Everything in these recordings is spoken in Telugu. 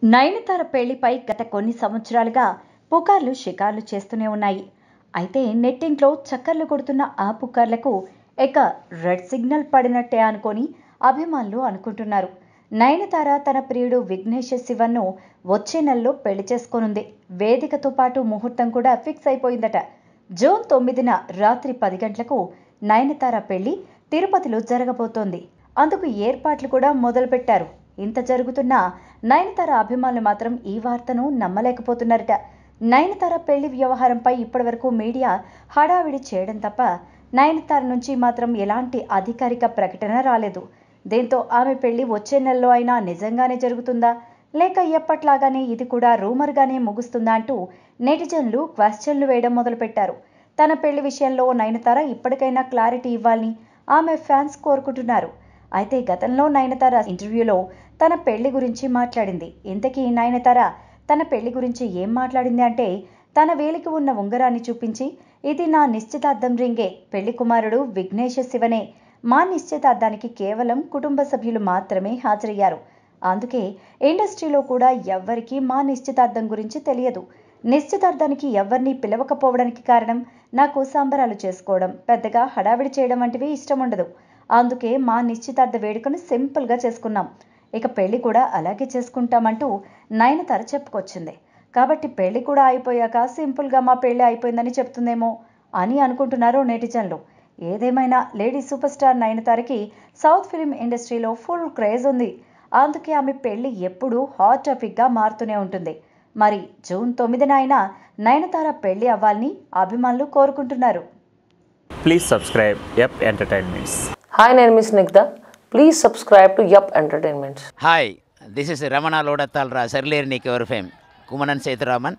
నయనతార పెళ్లిపై గత కొన్ని సంవత్సరాలుగా పుకార్లు షికార్లు చేస్తూనే ఉన్నాయి అయితే నెట్టింట్లో చక్కర్లు కొడుతున్న ఆ పుకార్లకు ఇక రెడ్ సిగ్నల్ పడినట్టే అనుకొని అభిమానులు అనుకుంటున్నారు నయనతార తన ప్రియుడు విఘ్నేష్ శివన్ను వచ్చే నెలలో పెళ్లి చేసుకోనుంది వేదికతో పాటు ముహూర్తం కూడా ఫిక్స్ అయిపోయిందట జూన్ తొమ్మిదిన రాత్రి పది గంటలకు నయనతార పెళ్లి తిరుపతిలో జరగబోతోంది అందుకు ఏర్పాట్లు కూడా మొదలుపెట్టారు ఇంత జరుగుతున్నా నయనతార అభిమానులు మాత్రం ఈ వార్తను నమ్మలేకపోతున్నారట నయనతార పెళ్లి వ్యవహారంపై ఇప్పటివరకు మీడియా హడావిడి చేయడం తప్ప నయనతార నుంచి మాత్రం ఎలాంటి అధికారిక ప్రకటన రాలేదు దీంతో ఆమె పెళ్లి వచ్చే నెలలో అయినా నిజంగానే జరుగుతుందా లేక ఎప్పట్లాగానే ఇది కూడా రూమర్గానే ముగుస్తుందా అంటూ నెటిజన్లు క్వశ్చన్లు వేయడం మొదలుపెట్టారు తన పెళ్లి విషయంలో నయనతార ఇప్పటికైనా క్లారిటీ ఇవ్వాలని ఆమె ఫ్యాన్స్ కోరుకుంటున్నారు అయితే గతంలో నయనతార ఇంటర్వ్యూలో తన పెళ్లి గురించి మాట్లాడింది ఇంతకీ నయనతార తన పెళ్లి గురించి ఏం మాట్లాడింది అంటే తన వేలికి ఉన్న ఉంగరాన్ని చూపించి ఇది నా నిశ్చితార్థం రింగే పెళ్లి కుమారుడు విఘ్నేష్ శివనే మా నిశ్చితార్థానికి కేవలం కుటుంబ సభ్యులు మాత్రమే హాజరయ్యారు అందుకే ఇండస్ట్రీలో కూడా ఎవ్వరికీ మా నిశ్చితార్థం గురించి తెలియదు నిశ్చితార్థానికి ఎవరిని పిలవకపోవడానికి కారణం నాకు సంబరాలు చేసుకోవడం పెద్దగా హడావిడి చేయడం వంటివి ఇష్టం ఉండదు అందుకే మా నిశ్చితార్థ వేడుకను సింపుల్గా చేసుకున్నాం ఇక పెళ్లి కూడా అలాగే చేసుకుంటామంటూ నయనతార చెప్పుకొచ్చింది కాబట్టి పెళ్లి కూడా అయిపోయాక సింపుల్గా మా పెళ్లి అయిపోయిందని చెప్తుందేమో అని అనుకుంటున్నారు నెటిజన్లు ఏదేమైనా లేడీ సూపర్ స్టార్ నయనతారకి సౌత్ ఫిలిం ఇండస్ట్రీలో ఫుల్ క్రేజ్ ఉంది అందుకే ఆమె పెళ్లి ఎప్పుడూ హాట్ టాపిక్గా మారుతూనే ఉంటుంది మరి జూన్ తొమ్మిదిన అయినా నయనతార పెళ్లి అవ్వాలని అభిమానులు కోరుకుంటున్నారు Please subscribe Yep Entertainments. Hi, name is Nigda. Please subscribe to Yup Entertainments. Hi this is Ramana లోడత్తాల్రా సర్లేరు నీకు ఎవరు fame Kumanan Sethuraman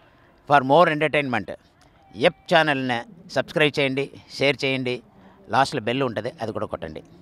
for more entertainment ఎప్ ఛానల్ని సబ్స్క్రైబ్ చేయండి షేర్ చేయండి లాస్ట్లో బెల్ ఉంటుంది అది కూడా కొట్టండి